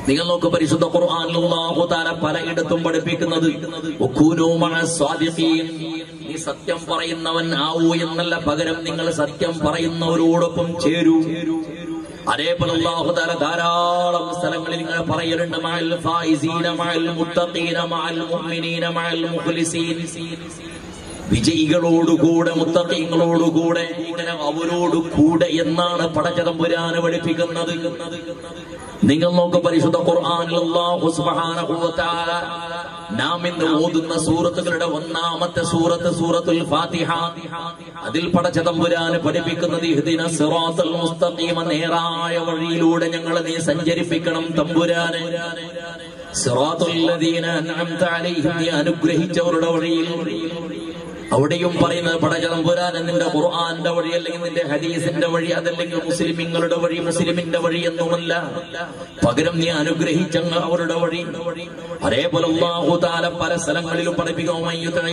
നിങ്ങൾ നോക്ക് പരിശുദ്ധ ഖുർആനിൽ അല്ലാഹു തആല പലയിടത്തും പഠിപ്പിക്കുന്നത് വഖൂനൂ മഅ സ്വാദിഖീൻ. നീ സത്യം പറയുന്നവൻ ആവൂ എന്നല്ല പകരം നിങ്ങൾ സത്യം പറയുന്നവരോടൊപ്പം ചേരൂ അതേപോലെ അല്ലാഹു തആല ധാരാളം സ്ഥലങ്ങളിൽ ഇങ്ങനെ പറയലുണ്ട് മഅൽ ഫായിസീന മഅൽ മുത്തഖീന മഅൽ മുഅ്മിനീന മഅൽ മുഖ്ലിസീൻ വിജയികളോടുകൂടെ മുത്തഖീങ്ങളോടുകൂടെ ഇങ്ങനെ അവരോട് കൂടെ എന്നാണ് പടച്ചതമ്പുരാന് പഠിപ്പിക്കുന്നത് നിങ്ങൾ നോക്ക് പരിശുദ്ധ ഖുർആനിൽ അല്ലാഹു സുബ്ഹാനഹു വ തആല നാം ഇന്ന് ഓതുന്ന സൂറത്തുകളുടെ ഒന്നാമത്തെ സൂറത്ത് സൂറത്തുൽ ഫാത്തിഹ അതിൽ പടച്ചതമ്പുരാന് പഠിപ്പിക്കുന്നത് ഇഹ്ദിന സിറാത്തുൽ മുസ്തഖീമ നേരായ വഴിയിലൂടെ ഞങ്ങളെ നീ സഞ്ചരിപ്പിക്കണം തമ്പുരാനെ സിറാത്തുൽ ലദീന അൻഅംത അലൈഹിം നീ അനുഗ്രഹിച്ചവരുടെ വഴിയിൽ അവിടെയും പറയുന്നത് പടചതമ്പുരാൻ നിന്റെ ഖുർആന്റെ വഴി അല്ലെങ്കിൽ നിന്റെ ഹദീസിന്റെ വഴി അതല്ലെങ്കിൽ മുസ്ലിമിങ്ങളുടെ വഴി മുസ്ലിമിന്റെ വഴി എന്നുമല്ല പകരം നീ അനുഗ്രഹിച്ച അവരുടെ വഴി അതേപോലെ അല്ലാഹു തആല പല സ്ഥലങ്ങളിലും പഠിപ്പിക്കും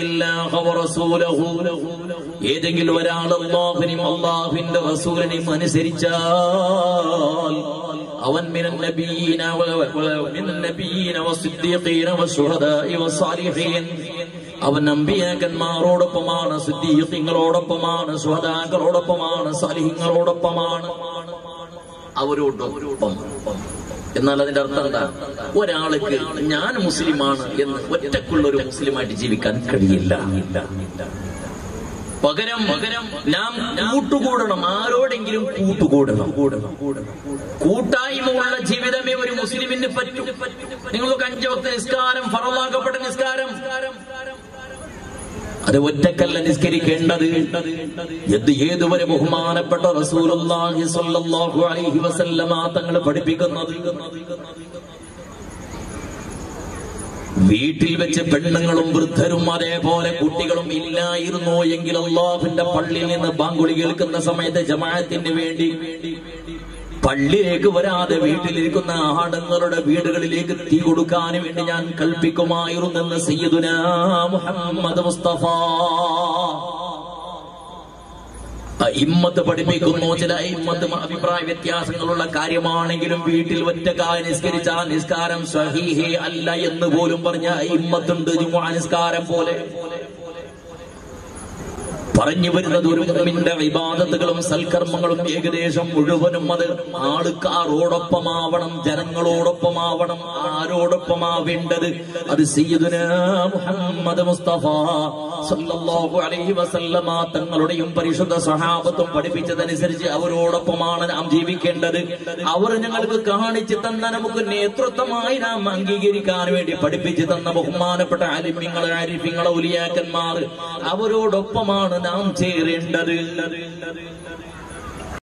ഏതെങ്കിലും ഒരാൾ അള്ളാഹുവിനും അള്ളാഹുവിന്റെ റസൂലിനെയും അനുസരിച്ചാൽ അവൻ മിനൻ നബിയീന വ- വ- മിനൻ നബിയീന വസ്ദിഖീന വശുഹദാഇ വസ്സാലിഹീൻ അവൻ അമ്പിയാക്കന്മാരോടൊപ്പമാണ് സിദ്ദീഖിങ്ങളോടൊപ്പമാണ് സ്വതാക്കളോടൊപ്പമാണ് സലിഹിങ്ങളോടൊപ്പമാണ് അവരോടൊപ്പം എന്നാൽ അതിന്റെ അർത്ഥം എന്താ ഒരാൾക്ക് ഞാൻ മുസ്ലിമാണ് എന്ന് ഒറ്റക്കുള്ള ഒരു മുസ്ലിമായിട്ട് ജീവിക്കാൻ കഴിയില്ല പകരം പകരം നാം കൂട്ടുകൂടണം ആരോടെങ്കിലും കൂട്ടുകൂടണം കൂടണം കൂട്ടായ്മ ഉള്ള ജീവിതമേ ഒരു മുസ്ലിമിന് പറ്റൂ നിങ്ങൾക്ക് അഞ്ചു വക്ത നിസ്കാരം ഫറവാക്കപ്പെട്ട നിസ്കാരം അത് ഒറ്റക്കല്ല നിസ്കരിക്കേണ്ടത് ഇത് ഏതുവരെ ബഹുമാനപ്പെട്ട റസൂലുള്ളാഹി സ്വല്ലല്ലാഹു അലൈഹി വസല്ലമ തങ്ങൾ പഠിപ്പിക്കുന്നത് വീട്ടിൽ വെച്ച് പെണ്ണുങ്ങളും വൃദ്ധരും അതേപോലെ കുട്ടികളും ഇല്ലായിരുന്നോ എങ്കിൽ അള്ളാഹുവിന്റെ പള്ളിയിൽ നിന്ന് ബാങ്കുളി കേൾക്കുന്ന സമയത്ത് ജമാഅത്തിന് വേണ്ടി പള്ളിയിലേക്ക് വരാതെ വീട്ടിലിരിക്കുന്ന ആടങ്ങളുടെ വീടുകളിലേക്ക് തീ കൊടുക്കാൻ വേണ്ടി ഞാൻ കൽപ്പിക്കുമായിരുന്നെന്ന് സയ്യിദുന മുഹമ്മദ് മുസ്തഫ ഇമ്മത്ത് പഠിപ്പിക്കുന്നു ചില ഇമ്മത്ത് അഭിപ്രായ വ്യത്യാസങ്ങളുള്ള കാര്യമാണെങ്കിലും വീട്ടിൽ ഒറ്റക്കായ നിസ്കരിച്ചാൽ നിസ്കാരം സഹീഹേ അല്ല എന്ന് പോലും പറഞ്ഞ ഇമ്മത്തുണ്ട് ജുമുഅ നിസ്കാരം പോലെ പറഞ്ഞു വരുന്നത് ഒരു മുഅ്മിന്റെ ഇബാദത്തുകളും സൽക്കർമ്മങ്ങളും ഏകദേശം മുഴുവനും അത് ആൾക്കാരോടൊപ്പമാവണം ജനങ്ങളോടൊപ്പമാവണം ആരോടൊപ്പമാവേണ്ടത് അത് സയ്യിദുനാ മുഹമ്മദ് മുസ്തഫ സല്ലല്ലാഹു അലൈഹി വസല്ലമ തങ്ങളുടെയും പരിശുദ്ധ സഹാബത്തും പഠിപ്പിച്ചതനുസരിച്ച് അവരോടൊപ്പമാണ് നാം ജീവിക്കേണ്ടത് അവർ ഞങ്ങൾക്ക് കാണിച്ചു തന്ന നമുക്ക് നേതൃത്വമായി നാം അംഗീകരിക്കാൻ വേണ്ടി പഠിപ്പിച്ചു തന്ന ബഹുമാനപ്പെട്ട അലിമ്യങ്ങളെ അരിഫ്യങ്ങളെ ഉലിയാക്കന്മാർ അവരോടൊപ്പമാണ് നാം ചേരേണ്ടത്